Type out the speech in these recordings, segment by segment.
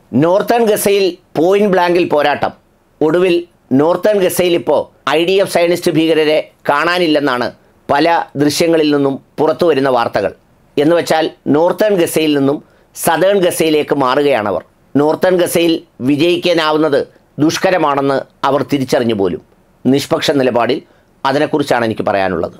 northern ഗസയിൽ point ബ്ലാങ്കിൽ പോരാട്ടം ഒടുവിൽ നോർത്തേൺ ഗസയിൽ ഇപ്പോൾ ഐ ഡി എഫ് സയനിസ്റ്റ് ഭീകരരെ കാണാനില്ലെന്നാണ് പല ദൃശ്യങ്ങളിൽ നിന്നും പുറത്തു വരുന്ന വാർത്തകൾ എന്ന് വെച്ചാൽ നോർത്തേൺ ഗസയിൽ നിന്നും സദേൺ ഗസയിലേക്ക് മാറുകയാണവർ നോർത്തേൺ ഗസയിൽ വിജയിക്കാനാവുന്നത് ദുഷ്കരമാണെന്ന് അവർ തിരിച്ചറിഞ്ഞു പോലും നിഷ്പക്ഷ നിലപാടിൽ അതിനെക്കുറിച്ചാണ് എനിക്ക് പറയാനുള്ളത്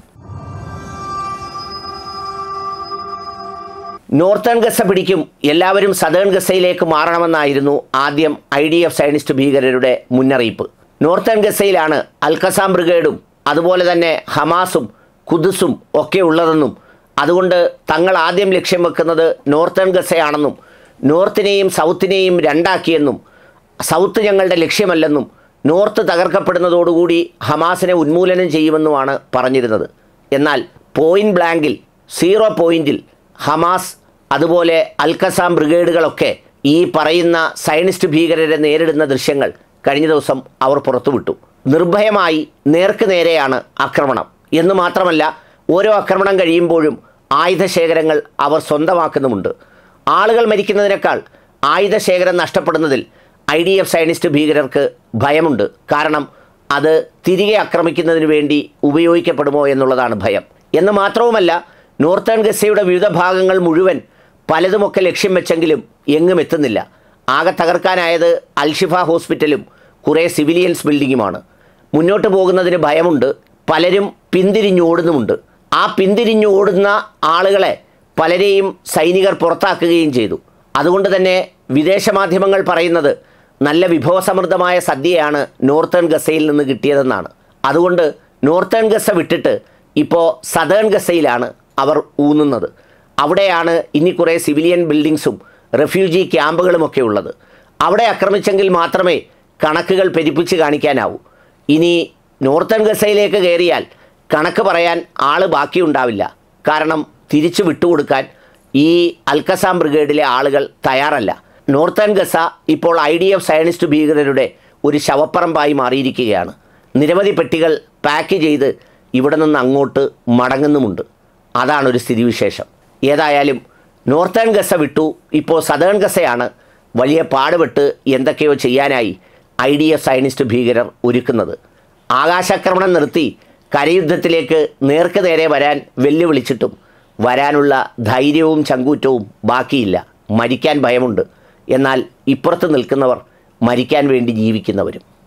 നോർത്തേൺ ഗസ പിടിക്കും എല്ലാവരും സദേൺ ഗസയിലേക്ക് മാറണമെന്നായിരുന്നു ആദ്യം ഐ ഡി എഫ് സയനിസ്റ്റ് ഭീകരരുടെ മുന്നറിയിപ്പ് നോർത്തേൺ ഗസയിലാണ് അൽക്കസാം ബ്രിഗേഡും അതുപോലെ തന്നെ ഹമാസും കുദുസും ഒക്കെ ഉള്ളതെന്നും അതുകൊണ്ട് തങ്ങൾ ആദ്യം ലക്ഷ്യം വെക്കുന്നത് നോർത്തേൺ ഗസയാണെന്നും നോർത്തിനെയും സൗത്തിനെയും രണ്ടാക്കിയെന്നും സൗത്ത് ഞങ്ങളുടെ ലക്ഷ്യമല്ലെന്നും നോർത്ത് തകർക്കപ്പെടുന്നതോടുകൂടി ഹമാസിനെ ഉന്മൂലനം ചെയ്യുമെന്നുമാണ് പറഞ്ഞിരുന്നത് എന്നാൽ പോയിന്റ് ബ്ലാങ്കിൽ സീറോ പോയിന്റിൽ ഹമാസ് അതുപോലെ അൽക്കസാം ബ്രിഗേഡുകളൊക്കെ ഈ പറയുന്ന സയനിസ്റ്റ് ഭീകരരെ നേരിടുന്ന ദൃശ്യങ്ങൾ കഴിഞ്ഞ ദിവസം അവർ പുറത്തുവിട്ടു നിർഭയമായി നേർക്ക് നേരെയാണ് ആക്രമണം എന്ന് മാത്രമല്ല ഓരോ ആക്രമണം കഴിയുമ്പോഴും ആയുധശേഖരങ്ങൾ അവർ സ്വന്തമാക്കുന്നുമുണ്ട് ആളുകൾ മരിക്കുന്നതിനേക്കാൾ ആയുധശേഖരം നഷ്ടപ്പെടുന്നതിൽ ഐ ഡി എഫ് സയനിസ്റ്റ് ഭീകരർക്ക് ഭയമുണ്ട് കാരണം അത് തിരികെ ആക്രമിക്കുന്നതിന് വേണ്ടി ഉപയോഗിക്കപ്പെടുമോ എന്നുള്ളതാണ് ഭയം എന്ന് മാത്രവുമല്ല നോർത്തേൺ ഗസയുടെ വിവിധ ഭാഗങ്ങൾ മുഴുവൻ പലതുമൊക്കെ ലക്ഷ്യം വെച്ചെങ്കിലും എങ്ങും എത്തുന്നില്ല ആകെ തകർക്കാനായത് അൽഷിഫ ഹോസ്പിറ്റലും കുറേ സിവിലിയൻസ് ബിൽഡിങ്ങുമാണ് മുന്നോട്ട് പോകുന്നതിന് ഭയമുണ്ട് പലരും പിന്തിരിഞ്ഞോടുന്നുമുണ്ട് ആ പിന്തിരിഞ്ഞോടുന്ന ആളുകളെ പലരെയും സൈനികർ പുറത്താക്കുകയും ചെയ്തു അതുകൊണ്ട് തന്നെ വിദേശ മാധ്യമങ്ങൾ പറയുന്നത് നല്ല വിഭവസമൃദ്ധമായ സദ്യയാണ് നോർത്തേൺ ഗസയിൽ നിന്ന് കിട്ടിയതെന്നാണ് അതുകൊണ്ട് നോർത്തേൺ ഗസ വിട്ടിട്ട് ഇപ്പോൾ സദേൺ ഗസയിലാണ് അവർ ഊന്നുന്നത് അവിടെയാണ് ഇനി കുറേ സിവിലിയൻ ബിൽഡിങ്സും റെഫ്യൂജി ക്യാമ്പുകളുമൊക്കെ ഉള്ളത് അവിടെ ആക്രമിച്ചെങ്കിൽ മാത്രമേ കണക്കുകൾ പെരുപ്പിച്ച് കാണിക്കാനാവൂ ഇനി നോർത്തേൺ ഗസയിലേക്ക് കയറിയാൽ കണക്ക് പറയാൻ ആൾ ബാക്കിയുണ്ടാവില്ല കാരണം തിരിച്ചു വിട്ടുകൊടുക്കാൻ ഈ അൽക്കസാം ബ്രിഗേഡിലെ ആളുകൾ തയ്യാറല്ല നോർത്തേൺ ഗസ ഇപ്പോൾ ഐ ഡി എഫ് സയനിസ്റ്റ് ഭീകരരുടെ ഒരു ശവപ്പറമ്പായി മാറിയിരിക്കുകയാണ് നിരവധി പെട്ടികൾ പാക്ക് ചെയ്ത് ഇവിടെ നിന്ന് അങ്ങോട്ട് മടങ്ങുന്നുമുണ്ട് അതാണ് ഒരു സ്ഥിതിവിശേഷം ഏതായാലും നോർത്തേൺ ഗസ വിട്ടു ഇപ്പോൾ സദേൺ ഗസയാണ് വലിയ പാടുപെട്ട് എന്തൊക്കെയോ ചെയ്യാനായി ഐ ഡി എഫ് സയനിസ്റ്റ് ഭീകരർ ഒരുക്കുന്നത് ആകാശാക്രമണം നിർത്തി കരയുദ്ധത്തിലേക്ക് നേർക്ക് നേരെ വരാൻ വെല്ലുവിളിച്ചിട്ടും വരാനുള്ള ധൈര്യവും ചങ്കൂറ്റവും ബാക്കിയില്ല മരിക്കാൻ ഭയമുണ്ട് എന്നാൽ ഇപ്പുറത്ത് നിൽക്കുന്നവർ മരിക്കാൻ വേണ്ടി ജീവിക്കുന്നവരും